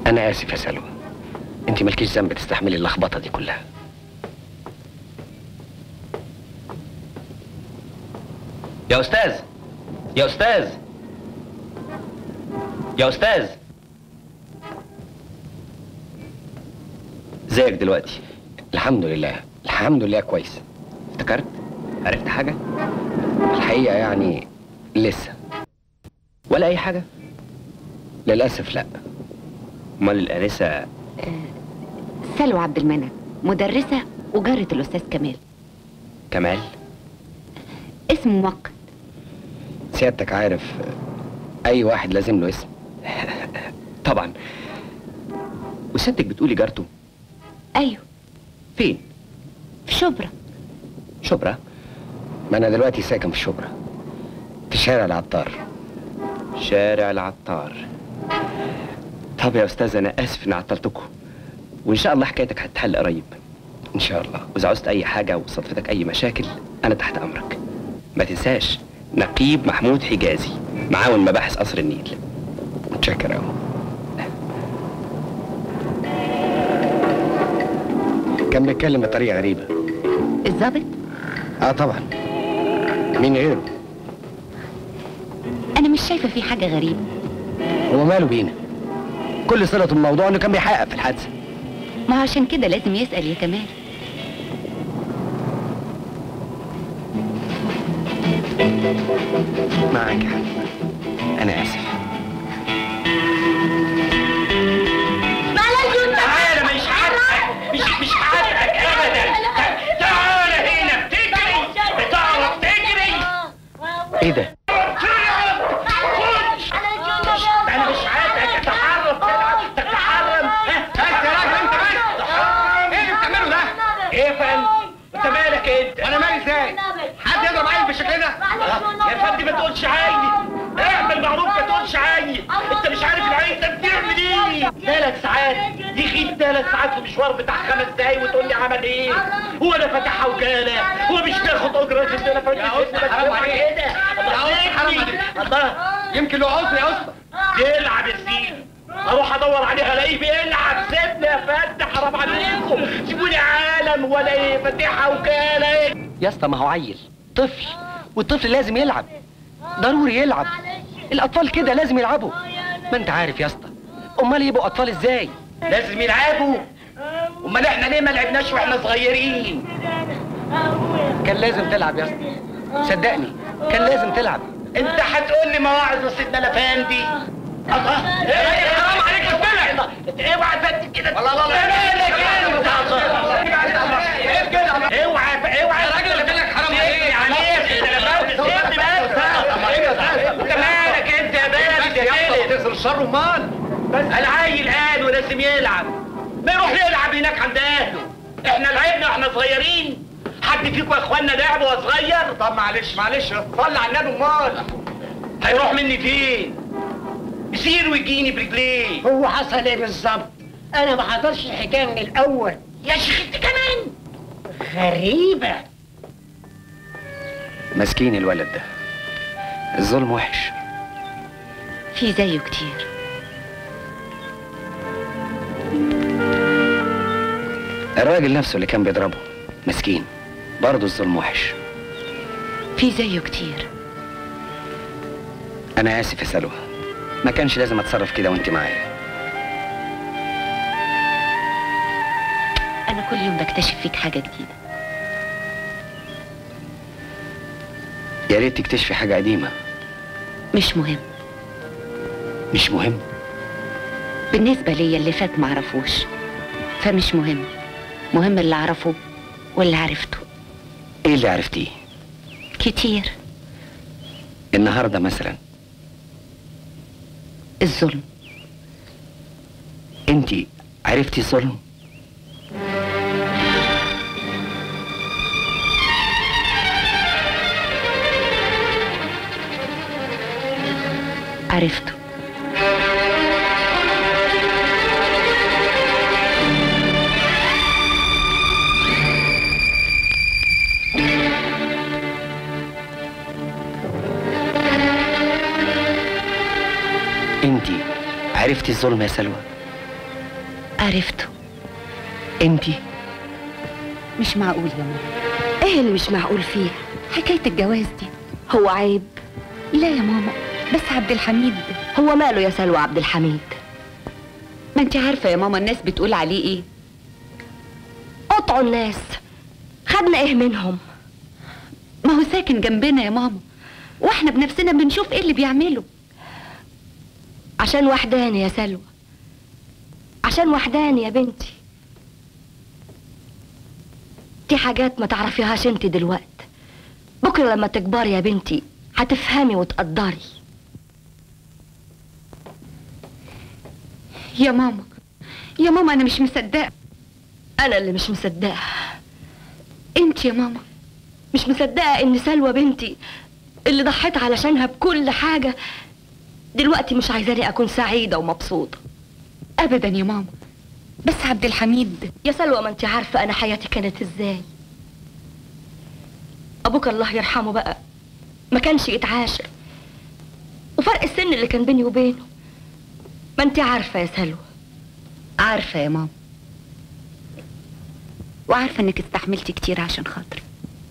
انا اسف يا سلوى انت مالكيش ذنب تستحملي اللخبطه دي كلها يا استاذ يا استاذ يا استاذ ازيك دلوقتي الحمد لله الحمد لله كويس افتكرت عرفت حاجه الحقيقه يعني لسه ولا اي حاجه للاسف لا امال الانسه سلوى عبد المنعم مدرسة وجارة الأستاذ كمال كمال اسم مؤقت سيادتك عارف اي واحد لازم له اسم طبعا وسيادتك بتقولي جارته أيوه فين في شبرا شبرا ما انا دلوقتي ساكن في شبرا في شارع العطار شارع العطار طب يا استاذ انا اسف اني عطلتكم وان شاء الله حكايتك هتتحل قريب ان شاء الله واذا عوزت اي حاجه وصدفتك اي مشاكل انا تحت امرك ما تنساش نقيب محمود حجازي معاون مباحث قصر النيل متشكر قوي كان بيتكلم بطريقه غريبه الظابط اه طبعا مين غيره أنا مش شايفة في حاجة غريبة هو ماله بينا كل صلة الموضوع انه كان بيحقق في الحادثه ما هو عشان كده لازم يسأل يا كمال معاك يا حبيبي انا اسف تعالى مش عارفك مش مش عارفك ابدا تعالى هنا بتجري بتعرف تجري ايه ده انا مش عارفك تتحرم تلعب تتحرم بس يا راجل انت بس ايه اللي بتعمله ده؟ ايه يا فندم؟ انت مالك انت؟ وانا مالي ازاي؟ حد يضرب عيل بالشكل ده؟ يا فندم ما تقولش عيني اعمل معروف ما تقولش عيني انت مش عارف العيل ده بتعمل ايه؟ ثلاث ساعات يغيب ثلاث ساعات في مشوار بتاع خمس دقايق وتقول لي عمل ايه؟ هو انا فاتحها وكاله هو مش بياخد اجره ان انا فاتح حرام عليك كده الله حرام عليك الله يمكن له عذر يا اسطى يلعب يا سيدي اروح ادور عليه الاقيه بيلعب سيبني يا فتح حرام عليكم سيبوني عالم ولا ايه فاتحها وكاله ايه يا اسطى ما هو عيل طفل والطفل لازم يلعب ضروري يلعب الاطفال كده لازم يلعبوا ما انت عارف يا اسطى امال يبقوا اطفال ازاي لازم يلعبوا امال احنا ليه ما لعبناش واحنا صغيرين كان لازم تلعب يا اسطى صدقني كان لازم تلعب انت هتقول لي مواعظ يا سيدنا الافندي الله ايه يا حرام عليك قلت لك اوعى تفتك كده والله والله اوعى اوعى يا راجل قلت لك حرام عليك عليك سيبني بس انت مالك انت يا بارد يا بارد تكسر الشر امال بس العيل قال ولازم يلعب ما يروح يلعب هناك عند اهله احنا لعبنا واحنا صغيرين حد فيكم يا اخوانا لعب وهو صغير طب معلش معلش صلي على النبي امال هيروح مني فين يسير ويجيني برجليه هو حصل ايه بالظبط انا ما حضرش الحكايه من الاول يا شيخ انت كمان غريبه مسكين الولد ده الظلم وحش في زيه كتير الراجل نفسه اللي كان بيضربه مسكين برضه الظلم وحش في زيه كتير انا اسف يا سلوى ما كانش لازم اتصرف كده وانت معايا أنا كل يوم بكتشف فيك حاجة جديدة يا ريت تكتشفي حاجه قديمه مش مهم مش مهم بالنسبة ليا اللي فات معرفوش فمش مهم مهم اللي أعرفه واللي عرفته ايه اللي عرفتيه كتير النهارده مثلا الظلم انت عرفتي الظلم عرفته انت عرفتي الظلم يا سلوى عرفته انتي مش معقول يا ماما ايه اللي مش معقول فيها حكاية الجواز دي هو عيب لا يا ماما بس عبد الحميد هو ماله يا سلوى عبد الحميد ما انت عارفة يا ماما الناس بتقول عليه ايه قطعوا الناس خدنا ايه منهم ما هو ساكن جنبنا يا ماما واحنا بنفسنا بنشوف ايه اللي بيعمله عشان وحداني يا سلوى عشان وحداني يا بنتي دي حاجات ما تعرفيهاش انت دلوقت بكره لما تكبري يا بنتي هتفهمي وتقدري يا ماما يا ماما انا مش مصدقة انا اللي مش مصدقه انت يا ماما مش مصدقه ان سلوى بنتي اللي ضحيت علشانها بكل حاجه دلوقتي مش عايزاني اكون سعيده ومبسوطه ابدا يا ماما بس عبد الحميد يا سلوى ما انت عارفه انا حياتي كانت ازاي ابوك الله يرحمه بقى ما كانش يتعاشر وفرق السن اللي كان بيني وبينه ما انت عارفه يا سلوى عارفة يا ماما وعارفة انك استحملتي كتير عشان خاطري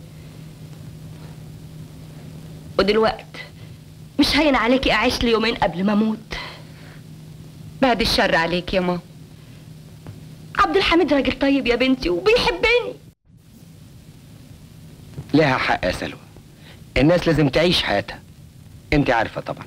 ودلوقت مش هين عليكي اعيش لي يومين قبل ما اموت بعد الشر عليك يا ماما عبد الحميد راجل طيب يا بنتي وبيحبني لها حق يا سلوى الناس لازم تعيش حياتها انت عارفة طبعا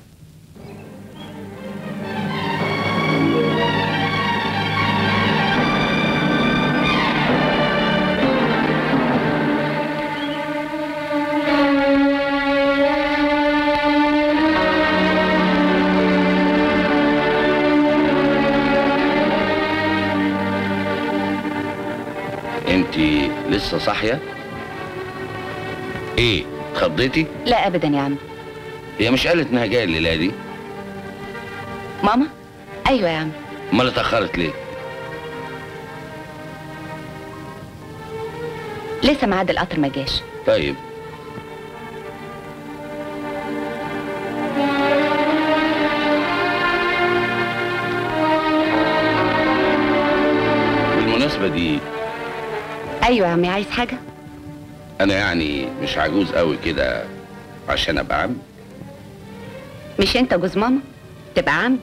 انت لسه صاحيه ايه اتخضيتي لا ابدا يا عم هي مش قالت انها جايه الليله دي ماما ايوه يا عم امال اتاخرت ليه لسه ميعاد القطر ما جاش طيب بالمناسبه دي ايوه يا عمي عايز حاجة انا يعني مش عجوز قوي كده عشان ابقى عم مش انت جوز ماما تبقى عم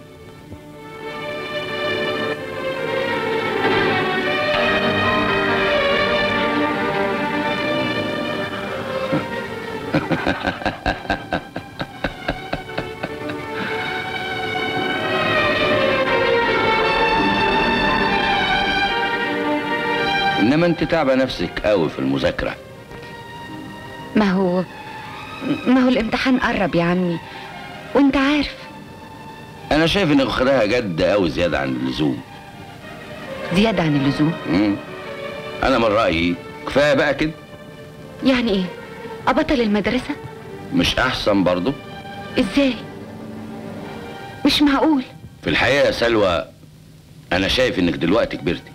انما انت تعبه نفسك قوي في المذاكره ما هو ما هو الامتحان قرب يا عمي وانت عارف انا شايف انك واخداها جد قوي زياده عن اللزوم زيادة عن اللزوم مم. انا من رايي كفايه بقى كده يعني ايه ابطل المدرسة مش احسن برضو ازاي مش معقول في الحقيقه يا سلوى انا شايف انك دلوقتي كبرتي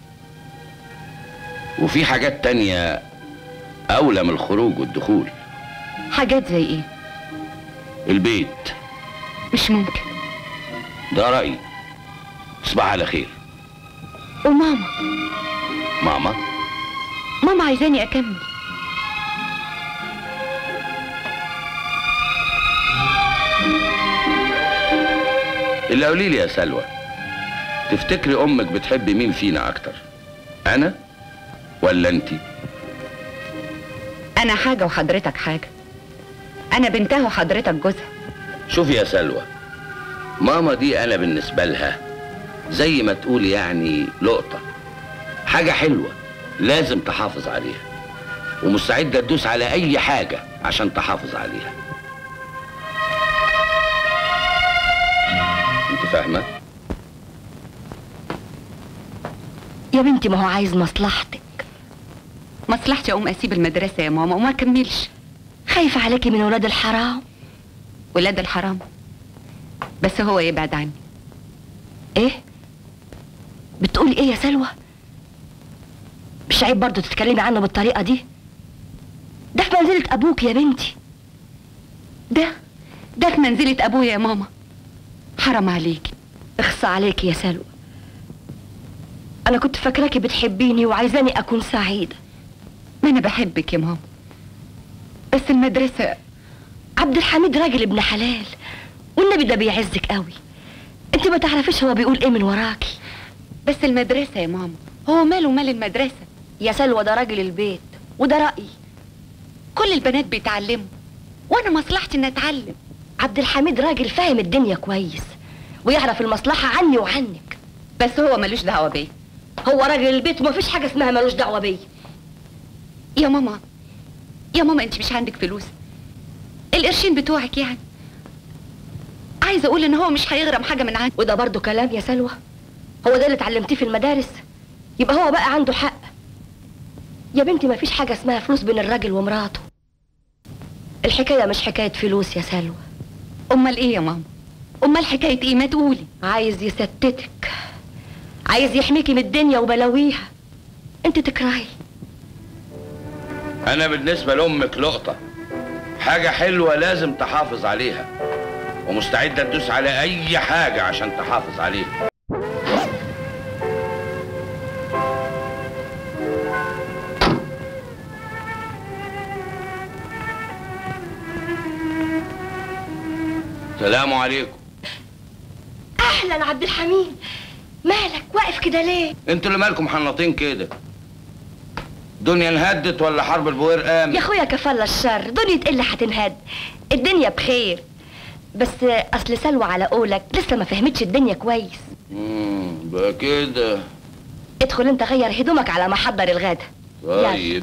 وفي حاجات تانية اولى من الخروج والدخول حاجات زي ايه البيت مش ممكن ده رايي تصبح على خير وماما ماما ماما عايزاني اكمل اللي قولي لي يا سلوى تفتكري امك بتحب مين فينا اكتر انا ولا انتي انا حاجة وحضرتك حاجة انا بنتها وحضرتك جوزها شوفي يا سلوى ماما دي انا بالنسبه لها زي ما تقول يعني لقطه حاجه حلوه لازم تحافظ عليها ومستعده تدوس على اي حاجه عشان تحافظ عليها انت فاهمه يا بنتي ما هو عايز مصلحتك مصلحتي اقوم اسيب المدرسة يا ماما وما اكملش خايفه عليكي من ولاد الحرام ولاد الحرام بس هو يبعد عني ايه بتقولي ايه يا سلوى مش عيب برضه تتكلمي عنه بالطريقه دي ده في منزله ابوك يا بنتي ده ده في منزلة ابويا يا ماما حرام عليكي اخصى عليكي يا سلوى انا كنت فاكراكي بتحبيني وعايزاني اكون سعيده ما انا بحبك يا ماما بس المدرسة عبد الحميد راجل ابن حلال والنبي ده بيعزك قوي انت ما تعرفيش هو بيقول ايه من وراكي بس المدرسة يا ماما هو ماله مال المدرسة يا سلوى ده راجل البيت وده رايي كل البنات بيتعلموا وانا مصلحتي اني اتعلم عبد الحميد راجل فاهم الدنيا كويس ويعرف المصلحه عني وعنك بس هو ملوش دعوة بيا هو راجل البيت ومفيش حاجه اسمها ملوش دعوه بيا يا ماما يا ماما انت مش عندك فلوس القرشين بتوعك يعني عايزه اقول ان هو مش هيغرم حاجه من عندي وده برضه كلام يا سلوى هو ده اللي اتعلمتيه في المدارس يبقى هو بقى عنده حق يا بنتي مفيش حاجه اسمها فلوس بين الراجل ومراته الحكايه مش حكايه فلوس يا سلوى امال ايه يا ماما امال حكايه ايه ما تقولي عايز يستتك عايز يحميكي من الدنيا وبلاويها انت تكرهي انا بالنسبه لامك لقطه حاجه حلوه لازم تحافظ عليها ومستعده تدوس على اي حاجه عشان تحافظ عليها السلام عليكم اهلا عبد الحميد مالك واقف كده ليه انتوا اللي مالكم حناطين كده دنيا انهدت ولا حرب البوير قام يا اخويا كفالة الشر دنيا ايه اللي هتنهد الدنيا بخير بس اصل سلوى على قولك لسه ما فهمتش الدنيا كويس امم بقى كده ادخل انت غير هدومك على ما احضر الغدا طيب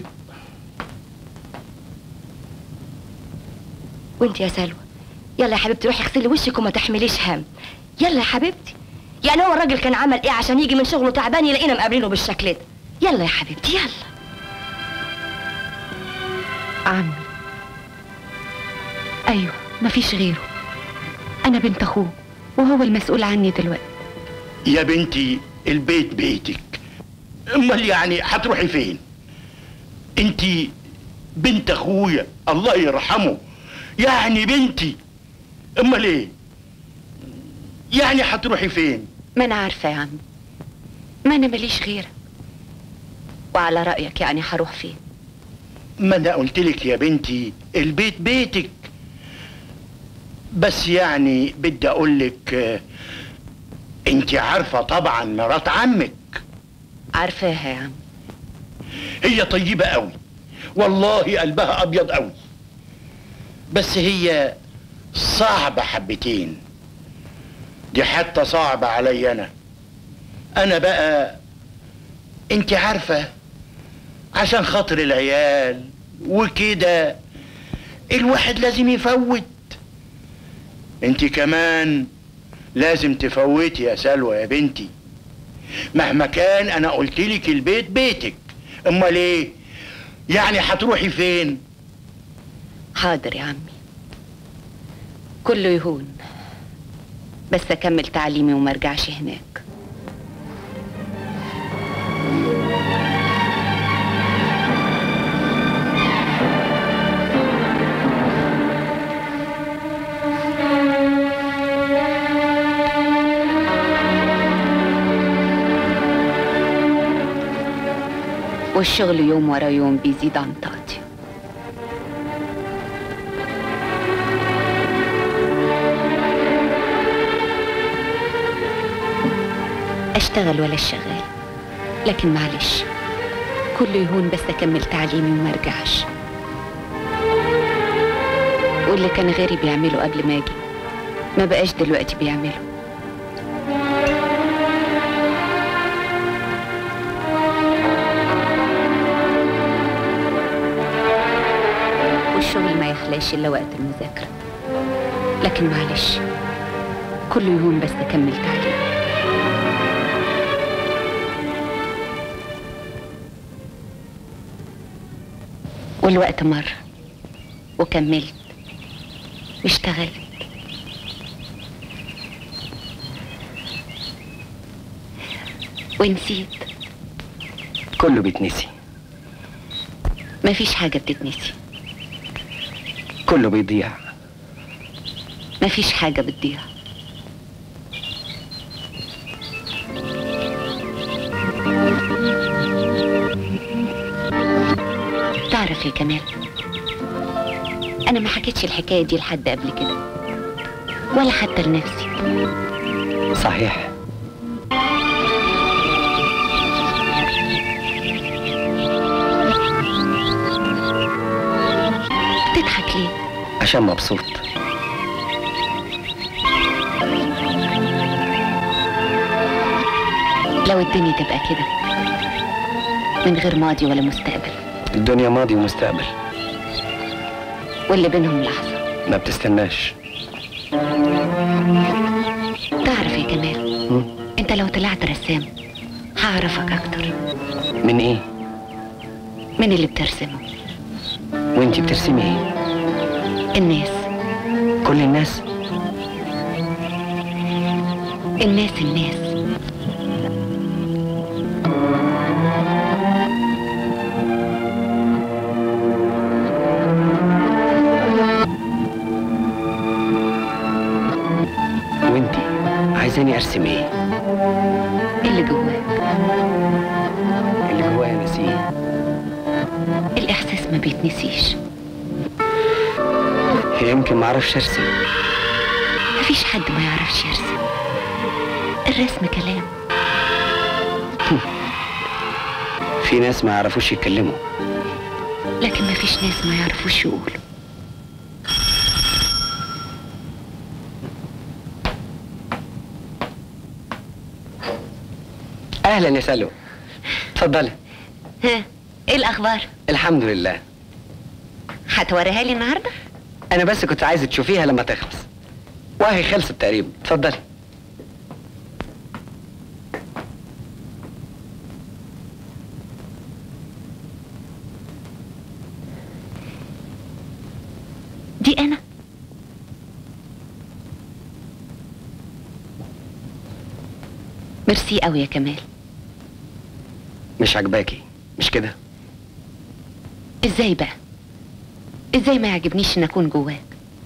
وانت يا سلوى يلا يا حبيبتي روحي اغسلي وشك وما تحمليش هم يلا يا حبيبتي يعني هو الراجل كان عمل ايه عشان يجي من شغله تعبان يلاقينا مقابلينه بالشكل ده يلا يا حبيبتي يلا عمي ايوه مفيش غيره انا بنت اخوه وهو المسؤول عني دلوقتي يا بنتي البيت بيتك امال يعني هتروحي فين انت بنت اخويا الله يرحمه يعني بنتي امال ايه يعني هتروحي فين ما انا عارفه يا عمي ما انا ماليش غيرك وعلى رايك يعني هروح فين ما انا قلت لك يا بنتي البيت بيتك بس يعني بدي اقول لك انت عارفه طبعا مرات عمك عارفاها يا عم هي طيبه قوي والله قلبها ابيض قوي بس هي صعبه حبتين دي حتى صعبه علي انا انا بقى انت عارفه عشان خاطر العيال وكده الواحد لازم يفوت انت كمان لازم تفوتي يا سلوى يا بنتي مهما كان انا قلت لك البيت بيتك امال ايه يعني هتروحي فين حاضر يا عمي كله يهون بس اكمل تعليمي وما ارجعش هناك والشغل يوم ورا يوم بيزيد عن طاقتي اشتغل ولا اشتغل لكن معلش كله يهون بس اكمل تعليمي وما ارجعش واللي كان غيري بيعمله قبل ما اجي ما بقاش دلوقتي بيعمله والشغل ما يخلاش الا وقت المذاكره لكن معلش كله يهون بس اكمل تعليمي والوقت مر وكملت واشتغلت ونسيت كله بيتنسي مفيش حاجة بتتنسي كله بيضيع مفيش حاجة بتضيع تعرف يا كمال انا ما حكيتش الحكايه دي لحد قبل كده ولا حتى لنفسي صحيح بتضحك ليه عشان مبسوط لو الدنيا تبقى كده من غير ماضي ولا مستقبل الدنيا ماضي ومستقبل واللي بينهم لحظه ما بتستناش تعرف يا كمال مم. انت لو طلعت رسام هعرفك اكتر من ايه من اللي بترسمه وانتي بترسمي ايه الناس كل الناس الناس الناس وانتي عايزاني ارسم ايه اللي جواك اللي جوايا نسيه الاحساس ما بيتنسيش يمكن ما اعرفش ارسم مفيش حد ما يعرفش يرسم الرسم كلام في ناس ما يعرفوش يتكلموا لكن مفيش ناس ما يعرفوش يقولوا اهلا يا سلوى اتفضلي ها ايه الاخبار الحمد لله هتوريها لي النهارده انا بس كنت عايز تشوفيها لما تخلص وهي خلصت تقريبا اتفضلي دي انا ميرسي قوي يا كمال مش عجباكي مش كده ازاي بقى ازاي ما يعجبنيش ان اكون جواك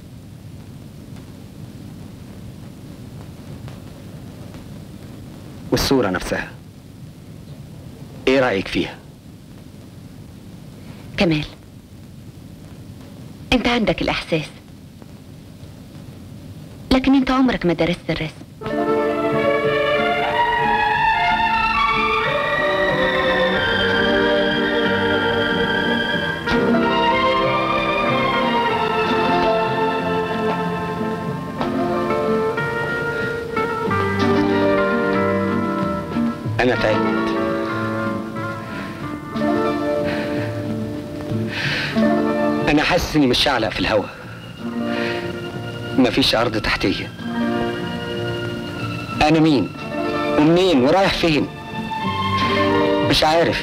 والصورة نفسها ايه رأيك فيها كمال انت عندك الاحساس لكن انت عمرك ما درست الرسم انا تعبت انا حاسس اني مش شعلق في الهوا مفيش ارض تحتيه انا مين ومنين ورايح فين مش عارف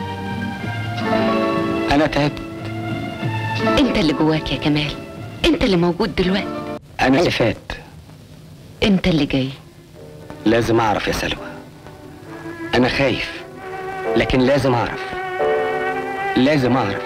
انا تعبت انت اللي جواك يا كمال انت اللي موجود دلوقتي انا اللي فات انت اللي جاي لازم اعرف يا سلوى انا خايف لكن لازم اعرف لازم اعرف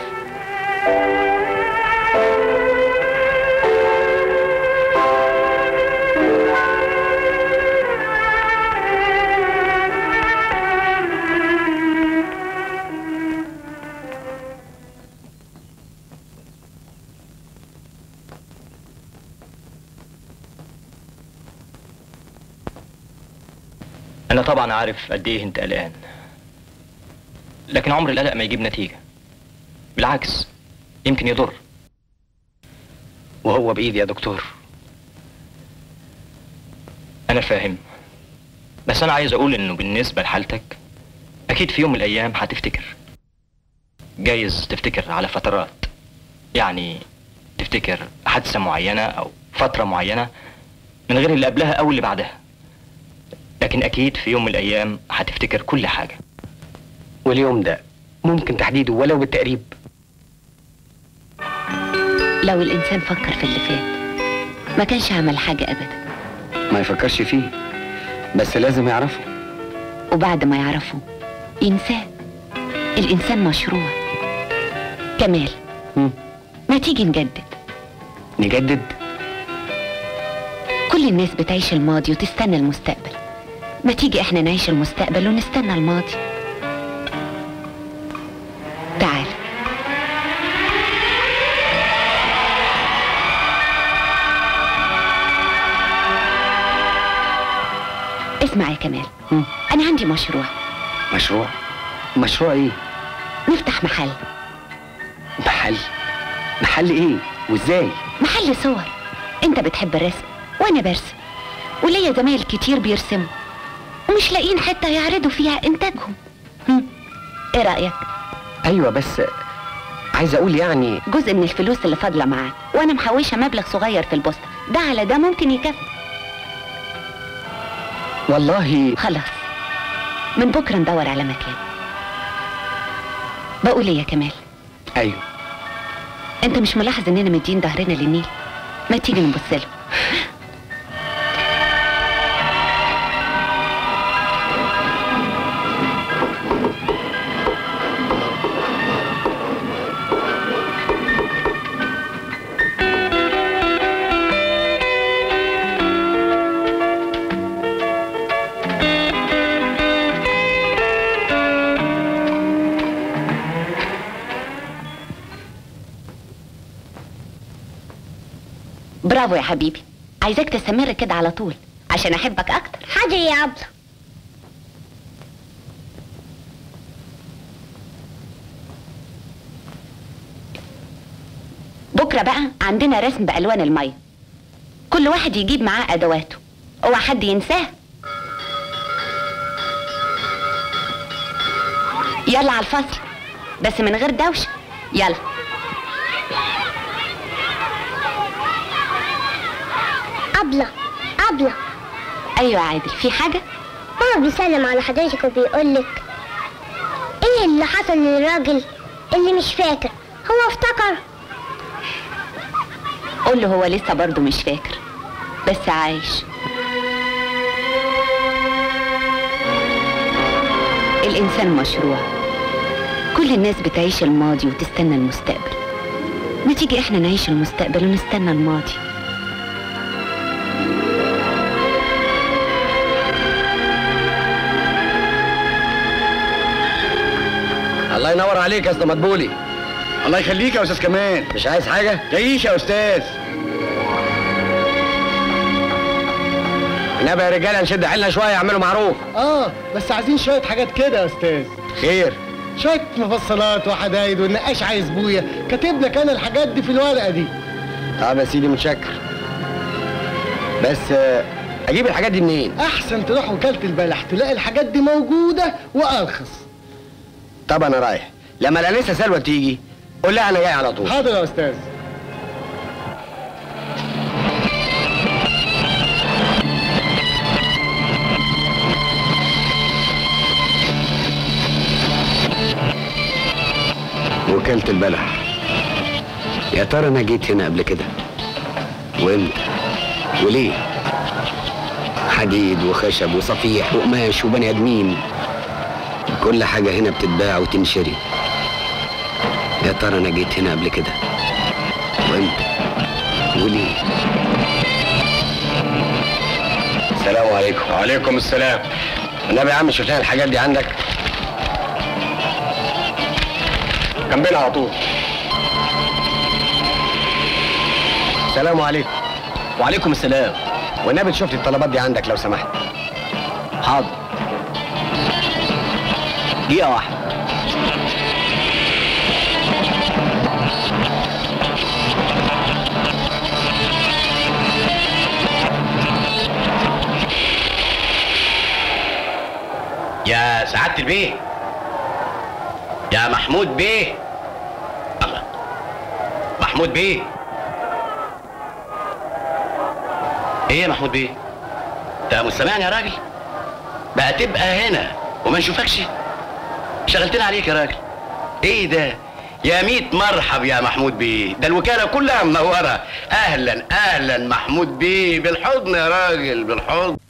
أنا طبعا عارف قد إيه أنت قلقان لكن عمر القلق ما يجيب نتيجة بالعكس يمكن يضر وهو بايدي يا دكتور أنا فاهم بس أنا عايز أقول إنه بالنسبة لحالتك أكيد في يوم من الأيام هتفتكر جايز تفتكر على فترات يعني تفتكر حادثة معينة أو فترة معينة من غير اللي قبلها أو اللي بعدها لكن أكيد في يوم من الأيام هتفتكر كل حاجة واليوم ده ممكن تحديده ولو بالتقريب لو الانسان فكر في اللي فات ما كانش عمل حاجة ابدا ما يفكرش فيه بس لازم يعرفه وبعد ما يعرفه ينساه الانسان مشروع كمال مم. ما تيجي نجدد نجدد كل الناس بتعيش الماضي وتستنى المستقبل ما تيجي احنا نعيش المستقبل ونستنى الماضي تعال كمال انا عندي مشروع مشروع مشروع ايه نفتح محل محل محل ايه وازاي محل صور انت بتحب الرسم وانا برسم وليا زمايل كتير بيرسموا ومش لاقيين حته يعرضوا فيها انتاجهم هم. ايه رايك ايوه بس عايز اقول يعني جزء من الفلوس اللي فاضله معاك وانا محوشه مبلغ صغير في البوسطه ده على ده ممكن يكفي والله خلاص من بكره ندور على مكان بقول ايه يا كمال ايوه انت مش ملاحظ اننا مدين ظهرنا للنيل ما تيجي نبص له برافو يا حبيبي عايزاك تستمر كده على طول عشان احبك اكتر حاضر يا عبلة بكره بقى عندنا رسم بالوان الميه كل واحد يجيب معاه ادواته اوعى حد ينساه يلا على الفصل بس من غير دوشه يلا عبلة عبلة ايوه يا عادل في حاجه بابا بيسلم على حضرتك وبيقولك ايه اللي حصل للراجل اللي مش فاكر هو افتكر قول له هو لسه برضه مش فاكر بس عايش الإنسان مشروع كل الناس بتعيش الماضي وتستنى المستقبل ما تيجي احنا نعيش المستقبل ونستنى الماضي الله ينور عليك يا استاذ مدبولي الله يخليك يا استاذ كمال مش عايز حاجه تعيش يا استاذ نبقى يا رجاله نشد حيلنا شويه يعملوا معروف اه بس عايزين شويه حاجات كده يا استاذ خير شويه مفصلات وحدايد والنقاش عايز بويا كاتب لك انا الحاجات دي في الورقه دي طب يا سيدي متشكر بس آه، اجيب الحاجات دي منين احسن تروح وكاله البلح تلاقي الحاجات دي موجوده وارخص طب انا رايح لما الانسه سلوى تيجي قول لها انا جاي على طول حاضر يا استاذ وكالة البلح يا ترى انا جيت هنا قبل كده وامتى وليه حديد وخشب وصفيح وقماش وبني ادمين كل حاجة هنا بتتباع وتنشري يا ترى انا جيت هنا قبل كده وامتى وليه السلام عليكم وعليكم السلام النبي يا عم شوف لنا الحاجات دي عندك جنبنا على طول السلام عليكم وعليكم السلام والنبي تشوف لي الطلبات دي عندك لو سمحت حاضر دقيقة واحدة يا سعادة البيه يا محمود بيه الله محمود بيه ايه يا محمود بيه انت مش سامعني يا راجل بقى تبقى هنا وما نشوفكش شغلتنا عليك يا راجل ايه ده يا ميت مرحب يا محمود بيه ده الوكاله كلها منوره اهلا اهلا محمود بيه بالحضن يا راجل بالحضن